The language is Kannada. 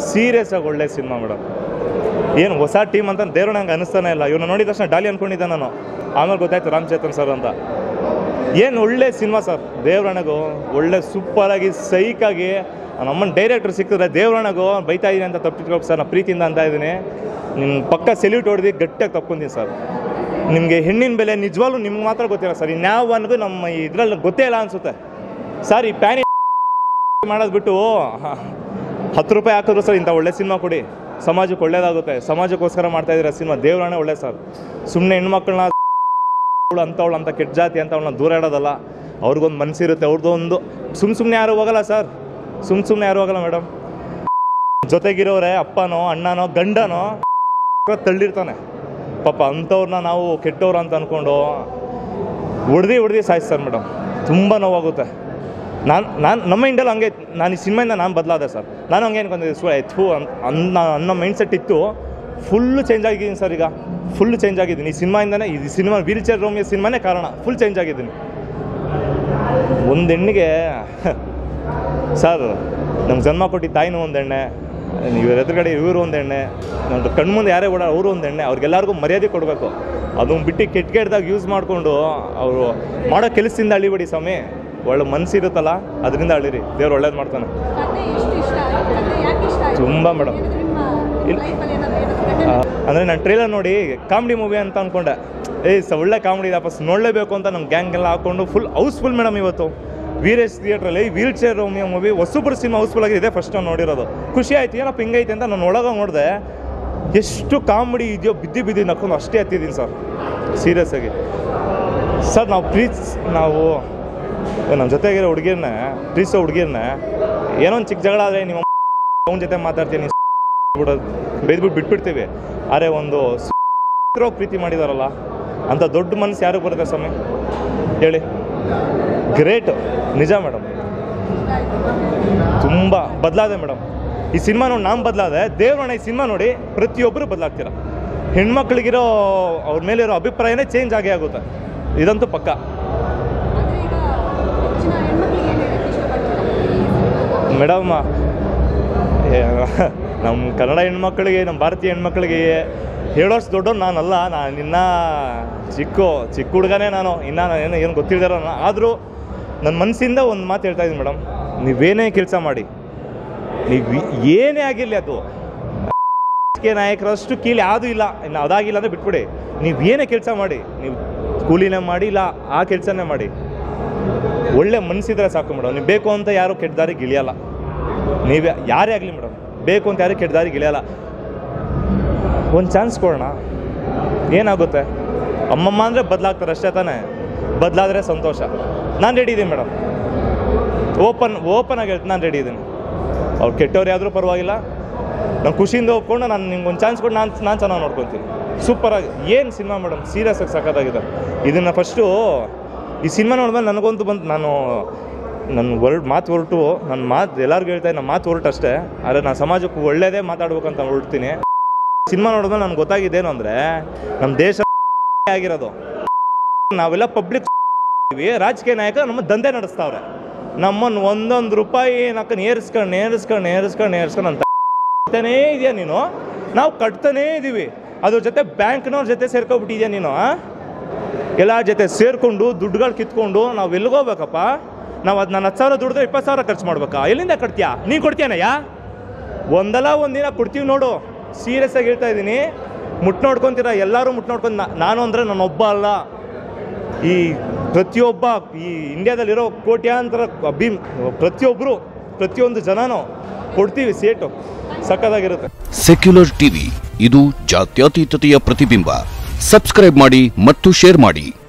ಸೀರಿಯಸ್ ಆಗಿ ಒಳ್ಳೆ ಸಿನಿಮಾ ಮೇಡಮ್ ಏನು ಹೊಸ ಟೀಮ್ ಅಂತ ದೇವ್ರ ನಂಗೆ ಅನಿಸ್ತಾನೆ ಇಲ್ಲ ಇವ್ನ ನೋಡಿದ ತಕ್ಷಣ ಡಾಲಿ ಅನ್ಕೊಂಡಿದ್ದೆ ನಾನು ಆಮೇಲೆ ಗೊತ್ತಾಯ್ತು ರಾಮ್ ಚೇತನ್ ಸರ್ ಅಂತ ಏನು ಒಳ್ಳೆ ಸಿನಿಮಾ ಸರ್ ದೇವ್ರಣಗೂ ಒಳ್ಳೆ ಸೂಪರಾಗಿ ಸೈಕಾಗಿ ನಮ್ಮನ್ನ ಡೈರೆಕ್ಟರ್ ಸಿಕ್ಕಿದ್ರೆ ದೇವ್ರಣಗೂ ಬೈತಾ ಇದೀನಿ ಅಂತ ತಪ್ಪಿಟ್ಕೋಬೇಕು ಸರ್ ನಾನು ಪ್ರೀತಿಯಿಂದ ಅಂತ ಇದ್ದೀನಿ ನಿಮ್ಮ ಪಕ್ಕ ಸೆಲ್ಯೂಟ್ ಹೊಡೆದು ಗಟ್ಟಿಯಾಗಿ ತಪ್ಕೊಂತೀನಿ ಸರ್ ನಿಮಗೆ ಹೆಣ್ಣಿನ ಬೆಲೆ ನಿಜವಾಗ್ಲೂ ನಿಮ್ಗೆ ಮಾತ್ರ ಗೊತ್ತಿಲ್ಲ ಸರ್ ಇನ್ಯಾವನಿಗೂ ನಮ್ಮ ಇದರಲ್ಲಿ ಗೊತ್ತೇ ಇಲ್ಲ ಅನಿಸುತ್ತೆ ಸರ್ ಈ ಪ್ಯಾನಿ ಮಾಡೋದು ಬಿಟ್ಟು ಹ, ಹತ್ತು ರೂಪಾಯಿ ಹಾಕಿದ್ರು ಸರ್ ಇಂಥ ಒಳ್ಳೆ ಸಿನಿಮಾ ಕೊಡಿ ಸಮಾಜಕ್ಕೆ ಒಳ್ಳೇದಾಗುತ್ತೆ ಸಮಾಜಕ್ಕೋಸ್ಕರ ಮಾಡ್ತಾ ಇದ್ದೀರಾ ಸಿನಿಮಾ ದೇವ್ರಾಣೆ ಒಳ್ಳೆ ಸರ್ ಸುಮ್ಮನೆ ಹೆಣ್ಮಕ್ಳನ್ನ ಅವಳು ಅಂಥವಳು ಅಂತ ಕೆಟ್ಟ ಜಾತಿ ಅಂತ ಅವಳನ್ನ ದೂರ ಇಡೋದಲ್ಲ ಅವ್ರಿಗೊಂದು ಮನಸ್ಸಿರುತ್ತೆ ಅವ್ರದ್ದು ಒಂದು ಸುಮ್ಮ ಸುಮ್ಮನೆ ಯಾರು ಹೋಗಲ್ಲ ಸರ್ ಸುಮ್ಮ ಸುಮ್ಮನೆ ಯಾರು ಹೋಗಲ್ಲ ಮೇಡಮ್ ಜೊತೆಗಿರೋರೆ ಅಪ್ಪನೋ ಅಣ್ಣನೋ ಗಂಡನೋ ತಳ್ಳಿರ್ತಾನೆ ಪಾಪ ಅಂಥವ್ರನ್ನ ನಾವು ಕೆಟ್ಟವ್ರು ಅಂತ ಅಂದ್ಕೊಂಡು ಹೊಡ್ದು ಹೊಡ್ದು ಸಾಯಿಸ್ತಾರೆ ಮೇಡಮ್ ತುಂಬ ನೋವಾಗುತ್ತೆ ನಾನು ನಾನು ನಮ್ಮ ಇಂಡಿಯಲ್ಲಿ ಹಂಗೆ ನಾನು ಈ ಸಿನಿಮಾಯಿಂದ ನಾನು ಬದಲಾದೆ ಸರ್ ನಾನು ಹಂಗೆ ಅನ್ಕೊಂಡಿದ್ದೆ ಸು ಎತ್ತು ಅಂತ ಅನ್ನ ಅನ್ನೋ ಮೈಂಡ್ ಸೆಟ್ ಇತ್ತು ಫುಲ್ಲು ಚೇಂಜ್ ಆಗಿದ್ದೀನಿ ಸರ್ ಈಗ ಫುಲ್ ಚೇಂಜ್ ಆಗಿದ್ದೀನಿ ಈ ಸಿನಿಮಾಯಿಂದನೇ ಈ ಸಿನಿಮಾ ವೀಲ್ ಚೇರ್ ರೋಮಿಯೋ ಸಿನಿಮಾನೇ ಕಾರಣ ಫುಲ್ ಚೇಂಜ್ ಆಗಿದ್ದೀನಿ ಒಂದು ಹೆಣ್ಣಿಗೆ ಸರ್ ನಮ್ಗೆ ಜನ್ಮ ಕೊಟ್ಟಿದ್ದ ತಾಯಿನೂ ಒಂದು ಎಣ್ಣೆ ಇವ್ರ ಎದುರುಗಡೆ ಇವರು ಒಂದು ಎಣ್ಣೆ ನಮ್ಮ ಕಣ್ಮುಂದೆ ಯಾರೇ ಓಡಾಡ ಅವರು ಒಂದು ಎಣ್ಣೆ ಅವ್ರಿಗೆಲ್ಲರಿಗೂ ಮರ್ಯಾದೆ ಕೊಡಬೇಕು ಅದನ್ನ ಬಿಟ್ಟು ಕೆಟ್ಟ ಕೆಟ್ಟದಾಗ ಯೂಸ್ ಮಾಡಿಕೊಂಡು ಅವರು ಮಾಡೋ ಕೆಲಸದಿಂದ ಅಳಿಬೇಡಿ ಸ್ವಾಮಿ ಒಳ್ಳೆ ಮನಸ್ಸಿರುತ್ತಲ್ಲ ಅದರಿಂದ ಅಳಿರಿ ದೇವ್ರು ಒಳ್ಳೇದು ಮಾಡ್ತಾನೆ ಕತೆ ಎಷ್ಟು ಇಷ್ಟ ಆಯ್ತು ಕತೆ ಯಾಕೆ ಇಷ್ಟ ಆಯ್ತು ತುಂಬ ಮೇಡಮ್ ಏನಾದ್ರು ನಿಮ್ಮ ಇಲ್ಲ. ಲೈಫಲ್ಲಿ ಏನಾದ್ರು ಏನಾದ್ರು ಅಂದರೆ ನಾನು ಟ್ರೇಲರ್ ನೋಡಿ ಕಾಮಿಡಿ ಮೂವಿ ಅಂತ ಅಂದ್ಕೊಂಡೆ ಏಯ್ ಸ ಒಳ್ಳೆ ಕಾಮಿಡಿ ವಾಪಸ್ ನೋಡಲೇಬೇಕು ಅಂತ ನಮ್ಮ ಗ್ಯಾಂಗ್ ಎಲ್ಲ ಹಾಕೊಂಡು ಫುಲ್ ಹೌಸ್ಫುಲ್ ಮೇಡಮ್ ಇವತ್ತು ವೀರೇಶ್ ಥಿಯೇಟ್ರಲ್ಲಿ ವೀಲ್ ಚೇರ್ ರೋಮಿಯೋ ಮೂವಿ ಹೊಸಬ್ರು ಸಿನಿಮಾ ಹೌಸ್ಫುಲ್ ಆಗಿದೆ ಫಸ್ಟ್ ನಾನು ನೋಡಿರೋದು ಖುಷಿ ಆಯ್ತು ಏನಪ್ಪ ಹಿಂಗೈತೆ ಅಂತ ನಾನು ಒಳಗೆ ನೋಡಿದೆ ಎಷ್ಟು ಕಾಮಿಡಿ ಇದೆಯೋ ಬಿದ್ದಿ ಬಿದ್ದಿ ನಕ್ಕೊಂಡು ಅಷ್ಟೇ ಹತ್ತಿದ್ದೀನಿ ಸರ್ ಸೀರಿಯಸ್ ಆಗಿ ಸರ್ ನಾವು ಪ್ರೀತ್ ನಾವು ನಮ್ಮ ಜೊತೆಗಿರೋ ಹುಡುಗಿರ್ನ ಪ್ರೀತಿಸೋ ಹುಡುಗಿರ್ನ ಏನೋ ಒಂದು ಚಿಕ್ಕ ಜಗಳ ಆದರೆ ನಿಮ್ಮ ಅವನ ಜೊತೆ ಮಾತಾಡ್ತೀನಿ ಬಿಡೋದು ಬೈದ್ಬಿಟ್ಟು ಬಿಟ್ಬಿಡ್ತೀವಿ ಆದರೆ ಒಂದು ಇರೋ ಪ್ರೀತಿ ಮಾಡಿದಾರಲ್ಲ ಅಂತ ದೊಡ್ಡ ಮನಸ್ಸು ಯಾರಿಗೆ ಬರುತ್ತೆ ಸ್ವಾಮಿ ಹೇಳಿ ಗ್ರೇಟ್ ನಿಜ ಮೇಡಮ್ ತುಂಬ ಬದಲಾದೆ ಮೇಡಮ್ ಈ ಸಿನಿಮಾ ನೋಡಿ ನಾನು ಬದಲಾದೆ ದೇವ್ರಣ್ಣ ಈ ಸಿನಿಮಾ ನೋಡಿ ಪ್ರತಿಯೊಬ್ಬರು ಬದಲಾಗ್ತೀರ ಹೆಣ್ಮಕ್ಳಿಗಿರೋ ಅವ್ರ ಮೇಲಿರೋ ಅಭಿಪ್ರಾಯನೇ ಚೇಂಜ್ ಆಗೇ ಆಗುತ್ತೆ ಇದಂತೂ ಪಕ್ಕ ಅಂದ್ರೆ ಈಗ ಹೆಚ್ಚಿನ ಹೆಣ್ಮಕ್ಳಿಗೆ ಏನು ಹೇಳಕ್ಕೆ ಇಷ್ಟಪಡ್ತೀರಾ ಮೇಡಮ್ ನಮ್ಮ ಕನ್ನಡ ಹೆಣ್ಮಕ್ಳಿಗೆ ನಮ್ಮ ಭಾರತೀಯ ಹೆಣ್ಮಕ್ಳಿಗೆ ಹೇಳೋಷ್ಟು ದೊಡ್ಡವ್ನು ನಾನಲ್ಲ ನಾನು ಇನ್ನ ಚಿಕ್ಕ ಚಿಕ್ಕ ಹುಡುಗನೇ ನಾನು ಇನ್ನು ಏನು ಏನು ಗೊತ್ತಿದ್ದಾರ ಆದರೂ ನನ್ನ ಮನಸ್ಸಿಂದ ಒಂದು ಮಾತು ಹೇಳ್ತಾ ಇದ್ದೀನಿ ಮೇಡಮ್ ನೀವೇನೇ ಕೆಲಸ ಮಾಡಿ ನೀವು ಏನೇ ಆಗಿರಲಿ ಅದು ರಾಜಕೀಯ ನಾಯಕರಷ್ಟು ಕೀಲಿ ಯಾವುದೂ ಇಲ್ಲ ಇನ್ನು ಅದಾಗಿಲ್ಲ ಅಂದರೆ ಬಿಟ್ಬಿಡಿ ನೀವು ಏನೇ ಕೆಲಸ ಮಾಡಿ ನೀವು ಕೂಲಿನೇ ಮಾಡಿ ಇಲ್ಲ ಆ ಕೆಲಸನೇ ಮಾಡಿ ಒಳ್ಳೆ ಮನಸ್ಸಿದ್ರೆ ಸಾಕು ಮೇಡಮ್ ನೀವು ಬೇಕು ಅಂತ ಯಾರು ಕೆಟ್ಟ ದಾರಿಗೆ ಇಳಿಯಲ್ಲ ನೀವೇ ಯಾರೇ ಆಗಲಿ ಮೇಡಮ್ ಬೇಕು ಅಂತ ಯಾರು ಕೆಟ್ಟ ದಾರಿಗೆ ಇಳಿಯಲ್ಲ ಒಂದು ಚಾನ್ಸ್ ಕೊಡೋಣ ಏನಾಗುತ್ತೆ ಅಮ್ಮಮ್ಮ ಅಂದರೆ ಬದಲಾಗ್ತಾರೆ ಅಷ್ಟೇ ತಾನೇ ಬದಲಾದರೆ ಸಂತೋಷ ನಾನು ರೆಡಿ ಇದ್ದೀನಿ ಮೇಡಮ್ ಓಪನ್ ಓಪನ್ ಆಗಿ ಹೇಳ್ತೀನಿ ನಾನು ರೆಡಿ ಇದ್ದೀನಿ ಅವ್ರು ಕೆಟ್ಟವ್ರು ಯಾವ್ದ್ರೂ ಪರವಾಗಿಲ್ಲ ನಾನು ಖುಷಿಯಿಂದ ಒಪ್ಕೊಂಡು ನಾನು ನಿಮ್ಗೆ ಒಂದು ಚಾನ್ಸ್ ಕೊಟ್ಟು ನಾನು ನಾನು ಚೆನ್ನಾಗಿ ನೋಡ್ಕೊತೀನಿ ಸೂಪರಾಗಿ ಏನು ಸಿನಿಮಾ ಮೇಡಮ್ ಸೀರಿಯಸ್ ಆಗಿ ಸಖತ್ತಾಗಿದೆ ಇದನ್ನು ಫಸ್ಟು ಈ ಸಿನಿಮಾ ನೋಡಿದ್ಮೇಲೆ ನನಗಂತೂ ಬಂತು ನಾನು ನನ್ನ ಹೊರಟು ಮಾತು ಹೊರಟು ನನ್ನ ಮಾತು ಎಲ್ಲರಿಗೂ ಹೇಳ್ತಾ ನನ್ನ ಮಾತು ಹೊರಟು ಅಷ್ಟೇ ಆದರೆ ನಾನು ಸಮಾಜಕ್ಕೆ ಒಳ್ಳೇದೇ ಮಾತಾಡ್ಬೇಕಂತ ಹೊರಡ್ತೀನಿ ಸಿನಿಮಾ ನೋಡಿದ್ಮೇಲೆ ನನಗೆ ಗೊತ್ತಾಗಿದ್ದೇನು ಅಂದರೆ ನಮ್ಮ ದೇಶ ಆಗಿರೋದು ನಾವೆಲ್ಲ ಪಬ್ಲಿಕ್ ರಾಜಕೀಯ ನಾಯಕ ನಮ್ಮ ದಂಧೆ ನಡೆಸ್ತಾವ್ರೆ ನಮ್ಮನ್ನು ಒಂದೊಂದು ರೂಪಾಯಿ ನಾಲ್ಕು ನೇರಿಸ್ಕೊಂಡು ನೇರಿಸ್ಕೊಂಡು ನೇರಿಸ್ಕೊಂಡು ನೇರಿಸ್ಕೊಂಡು ಅಂತ ಕಟ್ತಾನೇ ಇದೆಯಾ ನೀನು ನಾವು ಕಟ್ತಾನೇ ಇದ್ದೀವಿ ಅದ್ರ ಜೊತೆ ಬ್ಯಾಂಕ್ನವ್ರ ಜೊತೆ ಸೇರ್ಕೊಬಿಟ್ಟಿದ್ಯಾ ನೀನು ಆ? ಎಲ್ಲ ಜೊತೆ ಸೇರಿಕೊಂಡು ದುಡ್ಡುಗಳು ಕಿತ್ಕೊಂಡು ನಾವು ಎಲ್ಲಿಗೋಗ್ಬೇಕಪ್ಪ ನಾವು ಅದು ನಾನು ಹತ್ತು ಸಾವಿರ ದುಡಿದ್ರೆ ಇಪ್ಪತ್ತು ಸಾವಿರ ಖರ್ಚು ಮಾಡ್ಬೇಕಾ ಎಲ್ಲಿಂದ ಕಟ್ತೀಯಾ ನೀನು ಕೊಡ್ತೀಯನಯ್ಯ ಒಂದಲ್ಲ ಒಂದಿನ ಕೊಡ್ತೀವಿ ನೋಡು ಸೀರಿಯಸ್ ಆಗಿ ಹೇಳ್ತಾ ಇದ್ದೀನಿ ಮುಟ್ ನೋಡ್ಕೊತೀರ ಎಲ್ಲರೂ ಮುಟ್ ನೋಡ್ಕೊಂಡು ನಾ- ನಾನು ಅಂದರೆ ನಾನೊಬ್ಬ ಅಲ್ಲ ಈ ಪ್ರತಿಯೊಬ್ಬ ಈ ಇಂಡಿಯಾದಲ್ಲಿರೋ ಕೋಟ್ಯಾಂತರ ಅಭಿ ಪ್ರತಿಯೊಬ್ಬರು ಪ್ರತಿಯೊಂದು ಜನನೂ ಕೊಡ್ತೀವಿ ಸೇಟು ಸಕ್ಕದಾಗಿರುತ್ತೆ ಸೆಕ್ಯುಲರ್ ಟಿವಿ ಇದು ಜಾತ್ಯತೀತತೆಯ ಪ್ರತಿಬಿಂಬ ಸಬ್ಸ್ಕ್ರೈಬ್ ಮಾಡಿ ಮತ್ತು ಶೇರ್ ಮಾಡಿ